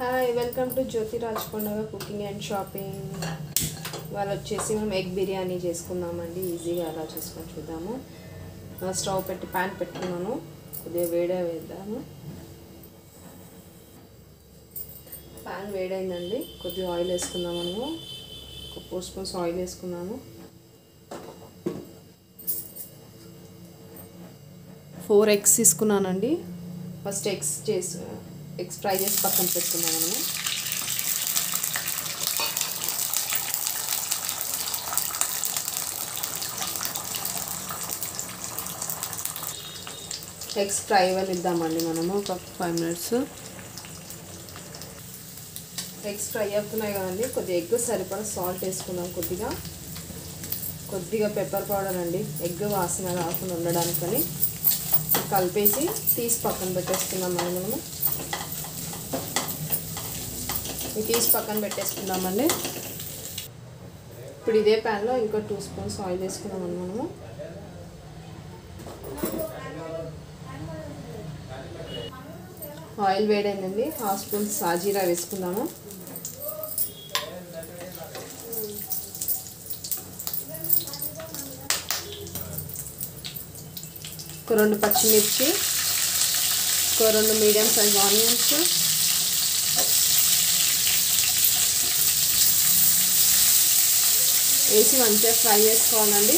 hi welcome to Jyothi Raj Panduga cooking and shopping ఇవాళ వచ్చేసి మేము ఎగ్ బిర్యానీ చేసుకుందామండి ఈజీగా ఎలా చేసుకొని చూద్దాము ఆ, స్టవ్ పెట్టి ప్యాన్ పెట్టుకున్నాను కొద్దిగా వేడే వేద్దాము ప్యాన్ వేడైందండి కొద్దిగా ఆయిల్ వేసుకుందాం మనము ఒక ఫోర్ స్పూన్స్ ఆయిల్ వేసుకున్నాము ఫోర్ ఎగ్స్ తీసుకున్నానండి ఫస్ట్ ఎగ్స్ చేసి ఎగ్స్ ఫ్రై చేసి పక్కన పెట్టుకున్నాను మనము ఎగ్స్ ఫ్రై ఇద్దామండి మనము ఒక ఫైవ్ మినిట్స్ ఎగ్స్ ఫ్రై అవుతున్నాయి కదండి కొద్దిగా ఎగ్ సరిపడా సాల్ట్ వేసుకుందాం కొద్దిగా కొద్దిగా పెప్పర్ పౌడర్ అండి ఎగ్ వాసన రాకుండా ఉండడానికని కలిపేసి తీసి పక్కన పెట్టేసుకుందామండి మనము ఇవి తీసి పక్కన పెట్టేసుకుందామండి ఇప్పుడు ఇదే ప్యాన్లో ఇంకో టూ స్పూన్స్ ఆయిల్ వేసుకుందామండి మనము ఆయిల్ వేడైందండి హాఫ్ స్పూన్ సాజీరా వేసుకుందాము ఒక రెండు పచ్చిమిర్చి ఒక రెండు మీడియం సైజ్ ఆనియన్స్ వేసి మంచిగా ఫ్రై చేసుకోవాలండి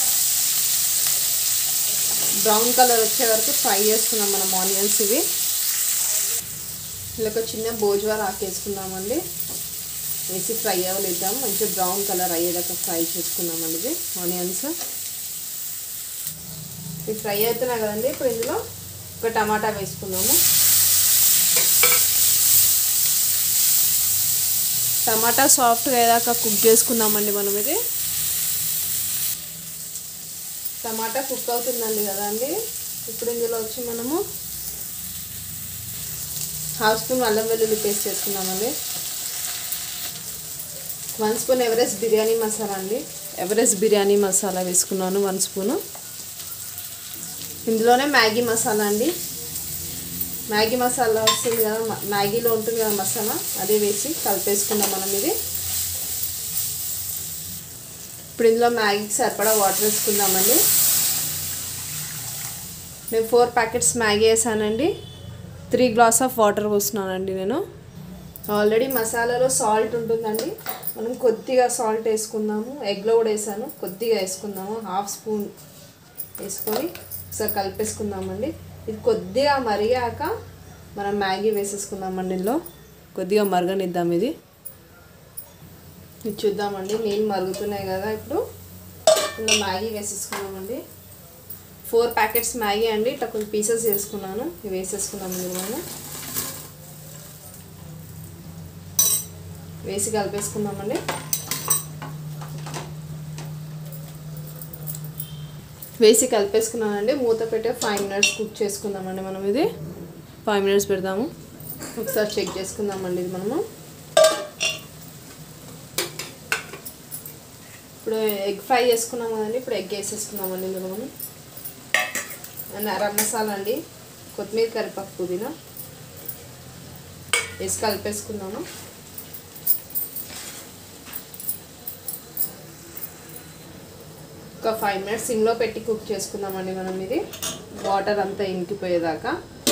బ్రౌన్ కలర్ వచ్చే వరకు ఫ్రై చేసుకుందాం మనం ఆనియన్స్ ఇవి ఇలా ఒక చిన్న బోజ్వార్ ఆకేసుకుందామండి వేసి ఫ్రై అవ్వలేద్దాం మంచిగా బ్రౌన్ కలర్ అయ్యేదాకా ఫ్రై చేసుకుందామండి ఇది ఆనియన్స్ ఇవి ఫ్రై అవుతున్నాయి కదండి ఇప్పుడు ఇందులో ఒక టమాటా వేసుకుందాము టమాటా సాఫ్ట్గా అయ్యాక కుక్ చేసుకుందామండి మనం ఇది టమాటా కుక్ అవుతుందండి కదండి ఇప్పుడు ఇందులో వచ్చి మనము హాఫ్ స్పూన్ అల్లం వెల్లుల్లి పేస్ట్ చేసుకుందామండి one spoon Everest biryani masala అండి ఎవరెస్ట్ బిర్యానీ మసాలా వేసుకున్నాను వన్ స్పూను ఇందులోనే మ్యాగీ మసాలా అండి మ్యాగీ మసాలా వస్తుంది కదా మ్యాగీలో ఉంటుంది కదా మసాలా అదే వేసి కలిపేసుకుందాం మనం ఇది ఇప్పుడు ఇందులో మ్యాగీకి సరిపడా వాటర్ వేసుకుందామండి నేను ఫోర్ ప్యాకెట్స్ మ్యాగీ వేసానండి త్రీ గ్లాస్ ఆఫ్ వాటర్ పోస్తున్నానండి నేను ఆల్రెడీ మసాలాలో సాల్ట్ ఉంటుందండి మనం కొద్దిగా సాల్ట్ వేసుకుందాము ఎగ్లో కూడా వేసాను కొద్దిగా వేసుకుందాము హాఫ్ స్పూన్ వేసుకొని ఒకసారి కలిపేసుకుందామండి ఇది కొద్దిగా మరిగాక మనం మ్యాగీ వేసేసుకుందామండి ఇందులో కొద్దిగా మరగనిద్దాం ఇది ఇది చూద్దామండి నీళ్ళు మరుగుతున్నాయి కదా ఇప్పుడు ఇందులో మ్యాగీ వేసేసుకున్నామండి ఫోర్ ప్యాకెట్స్ మ్యాగీ అండి ఇట్లా కొంచెం పీసెస్ వేసుకున్నాను ఇవి వేసేసుకున్నాం ఇందులో మనం వేసి కలిపేసుకుందామండి వేసి కలిపేసుకున్నానండి మూత పెట్టే ఫైవ్ మినిట్స్ కుక్ చేసుకుందామండి మనం ఇది ఫైవ్ మినిట్స్ పెడదాము ఒకసారి చెక్ చేసుకుందామండి ఇది మనము ఇప్పుడు ఎగ్ ఫ్రై చేసుకున్నాం కదండి ఇప్పుడు ఎగ్ వేసేసుకుందామండి ఇందులో మనం అండ్ అర మసాలా అండి కొత్తిమీర కరివేపాకు పుదీనా వేసి కలిపేసుకుందాము ఒక ఫైవ్ మినిట్స్ సిమ్లో పెట్టి కుక్ చేసుకుందామండి మనం ఇది వాటర్ అంతా ఇంకిపోయేదాకా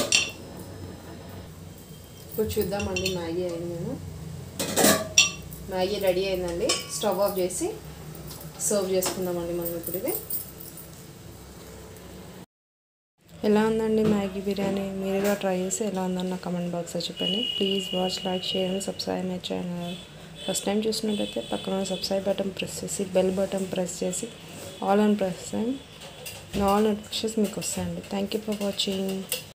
ఇప్పుడు చూద్దామండి మ్యాగీ అయింది మేము మ్యాగీ రెడీ అయిందండి స్టవ్ ఆఫ్ చేసి సర్వ్ చేసుకుందామండి మనం ఇప్పుడు ఇది ఎలా ఉందండి మ్యాగీ బిర్యానీ మీరు కూడా ట్రై చేసి ఎలా ఉందని నా కమెంట్ బాక్స్లో చెప్పండి please watch like share and subscribe my channel first time చూసినట్టయితే పక్కన సబ్స్క్రైబ్ బటన్ ప్రెస్ చేసి బెల్ బటన్ ప్రెస్ చేసి ఆల్ అని ప్రెస్ చేయండి ఆల్ నోటిఫికేషన్స్ మీకు వస్తాయండి థ్యాంక్ యూ ఫర్ వాచింగ్